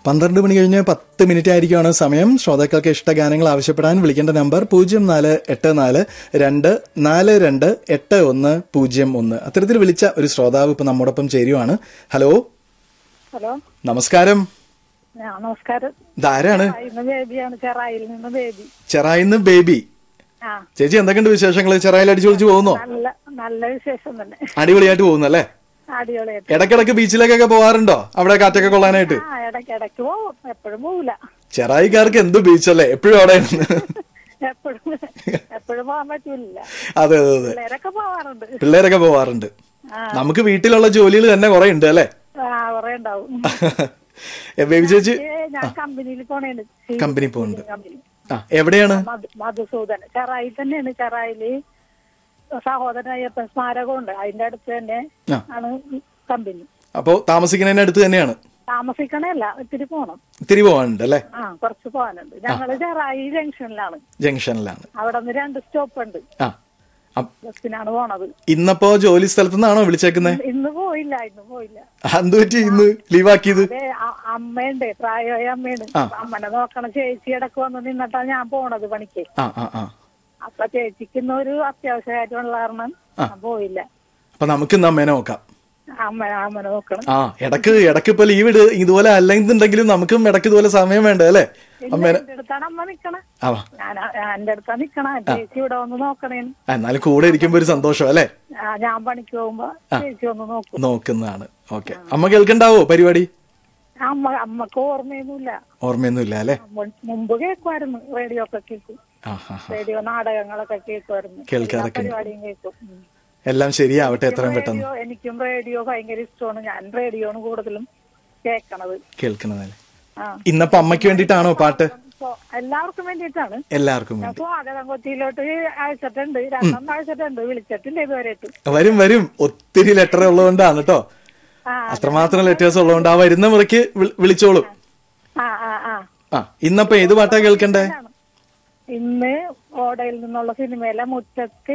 പന്ത്രണ്ട് മണി കഴിഞ്ഞ് പത്ത് മിനിറ്റ് ആയിരിക്കുമാണ് സമയം ശ്രോതാക്കൾക്ക് ഇഷ്ട ഗാനങ്ങൾ ആവശ്യപ്പെടാൻ വിളിക്കേണ്ട നമ്പർ പൂജ്യം നാല് എട്ട് നാല് രണ്ട് നാല് രണ്ട് എട്ട് ഒന്ന് പൂജ്യം ഒന്ന് അത്തരത്തിൽ വിളിച്ച ഒരു ശ്രോതാവ് ഇപ്പൊ നമ്മോടൊപ്പം ചേരുവാണ് ഹലോ ഹലോ നമസ്കാരം ആ നമസ്കാരം ഇതാരാണ് ഇന്ന് ബേബിയാണ് ചെറായിൽ നിന്ന് ബേബി ചെറായിന്ന് ബേബി ആ ചേച്ചി എന്തൊക്കെയുണ്ട് വിശേഷങ്ങൾ ചെറായിൽ അടിച്ചു വിളിച്ചു പോകുന്നോ നല്ല നല്ല വിശേഷം തന്നെ അടിപൊളിയായിട്ട് പോകുന്നു അല്ലേ അടിപൊളിയായിട്ട് ഇടക്കിടക്ക് ബീച്ചിലേക്കൊക്കെ പോവാറുണ്ടോ അവിടെ കാറ്റൊക്കെ കൊള്ളാനായിട്ട് ആ ഇടയ്ക്ക് ഇടയ്ക്ക് പോവും എപ്പോഴും പോവില്ല ചെറായിക്കാർക്ക് എന്ത് ബീച്ചല്ലേ എപ്പോഴും അവിടെ എപ്പോഴും എപ്പോഴും പോകാൻ പറ്റൂല അതെ അതെ അതെ പിള്ളേരൊക്കെ പോവാറുണ്ട് പിള്ളേരൊക്കെ പോവാറുണ്ട് ആ. നമുക്ക് വീട്ടിലുള്ള ജോലികൾ തന്നെ കുറെ ഉണ്ട് അല്ലേ ആ കുറെ ഉണ്ടാവും എ, ബേബി ചേച്ചി ഏ, ഞാൻ കമ്പനിയിൽ പോണേണ് കമ്പനി പോകുന്നുണ്ട് കമ്പനി ആ എവിടെയാണ് മധു- മധുസൂദൻ ചെറായിൽ തന്നെയാണ് ചെറായില് സഹോദരൻ അയ്യപ്പൻ സ്മാരകമുണ്ട് അതിന്റെ അടുത്ത് തന്നെ ആ. ആണ് കമ്പനി അപ്പോ താമസിക്കുന്നതിന് അടുത്ത് തന്നെയാണ് താമസിക്കണല്ല ഇത്തിരി പോണം ഇത്തിരി പോകാനുണ്ട് അല്ലേ ആ കുറച്ച് പോകാനുണ്ട് ഞങ്ങള് ചെറായി ജംഗ്ഷനിലാണ് ജംഗ്ഷനിലാണ് അവിടെ നിന്ന് രണ്ട് സ്റ്റോപ്പ് ഉണ്ട് ആ അപ്പ് ബസ്സിനാണ് പോണത് ഇന്നപ്പോ ജോലി സ്ഥലത്തു നിന്നാണോ വിളിച്ചേക്കുന്നത് ഇന്ന് പോയില്ല ഇന്ന് പോയില്ല എന്ത് പറ്റി ഇന്ന് ലീവാക്കിയത് അതെ അ- അമ്മയുണ്ട് പ്രായമായ അമ്മയാണ് ആ. അമ്മനെ നോക്കണ ചേച്ചി ഇടക്ക് വന്ന് നിന്നിട്ടാ ഞാൻ പോണത് പണിക്ക് ആ ആ ആ അപ്പൊ ചേച്ചിക്ക് ഇന്ന് ഒരു അത്യാവശ്യമായിട്ടുള്ള കാരണം ഞാൻ പോയില്ല അപ്പൊ നമുക്ക് ഇന്ന് അമ്മേനെ നോക്കാം അമ്മ അമ്മനെ നോക്കണം ആ ഇടക്ക് ഇടക്ക് ഇപ്പൊ ലീവ് ഇട് ഇതുപോലെ അല്ലെന്നുണ്ടെങ്കിലും നമുക്കും ഇടക്ക് ഇതുപോലെ സമയം വേണ്ട അല്ലേ അമ്മേനെ എന്റെ അടുത്താണ് അമ്മ നിക്കണ ആ ഞാൻ എന്റെ അടുത്താ നിക്കണ ചേച്ചി ഇവിടെ വന്ന് നോക്കണേന് ആ, എന്നാലും കൂടെ ഇരിക്കുമ്പോ ഒരു സന്തോഷം അല്ലേ ആ, ഞാൻ പണിക്ക് പോകുമ്പോ ചേച്ചി ഒന്ന് നോക്കും നോക്കുന്നതാണ് ഓക്കെ അമ്മ കേൾക്കണ്ടാവോ പരിപാടി അമ്മ അമ്മക്ക് ഓർമ്മയൊന്നുമില്ല ഓർമ്മയൊന്നുമില്ല അല്ലേ മുൻ- മുമ്പ് കേൾക്കുമായിരുന്നു റേഡിയോ ഒക്കെ കേൾക്കും ആ ആ ആ. റേഡിയോ നാടകങ്ങളൊക്കെ കേൾക്കുമായിരുന്നു കേൾക്കാറൊക്കെ എല്ലാ പരിപാടിയും കേൾക്കും ഉം. എല്ലാം ശരിയാവട്ടെ എത്രയും പെട്ടെന്ന് റേഡിയോ എനിക്കും റേഡിയോ ഭയങ്കര ഇഷ്ടമാണ് ഞാൻ റേഡിയോണ് കൂടുതലും കേൾക്കണത് കേൾക്കണതല്ലേ ആ ഇന്നപ്പോ അമ്മയ്ക്ക് വേണ്ടിയിട്ടാണോ പാട്ട് അപ്പൊ എല്ലാവർക്കും വേണ്ടിയിട്ടാണ് എല്ലാവർക്കും ഞാൻ വേണ്ടി സ്വാഗതം കൊച്ചിയിലോട്ട് അയച്ചിട്ടുണ്ട് രണ്ടെണ്ണം അയച്ചിട്ടുണ്ട് വിളിച്ചിട്ടില്ല ഇതുവരെയായിട്ട് വരും വരും ഒത്തിരി ലെറ്റർ ഉള്ളതുകൊണ്ടാണ് കേട്ടോ ആ അത്രമാത്രം ലെറ്റേഴ്സ് ഉള്ളതുകൊണ്ട് ആ വരുന്ന മുറയ്ക്ക് വിളി- വിളിച്ചോളും ആ ആ ആ ആ ഇന്നപ്പോ ഏത് പാട്ടാ കേൾക്കണ്ടേ ഇന്ന് ഓടയിൽ നിന്നുള്ള സിനിമയിലെ മുറ്റത്ത്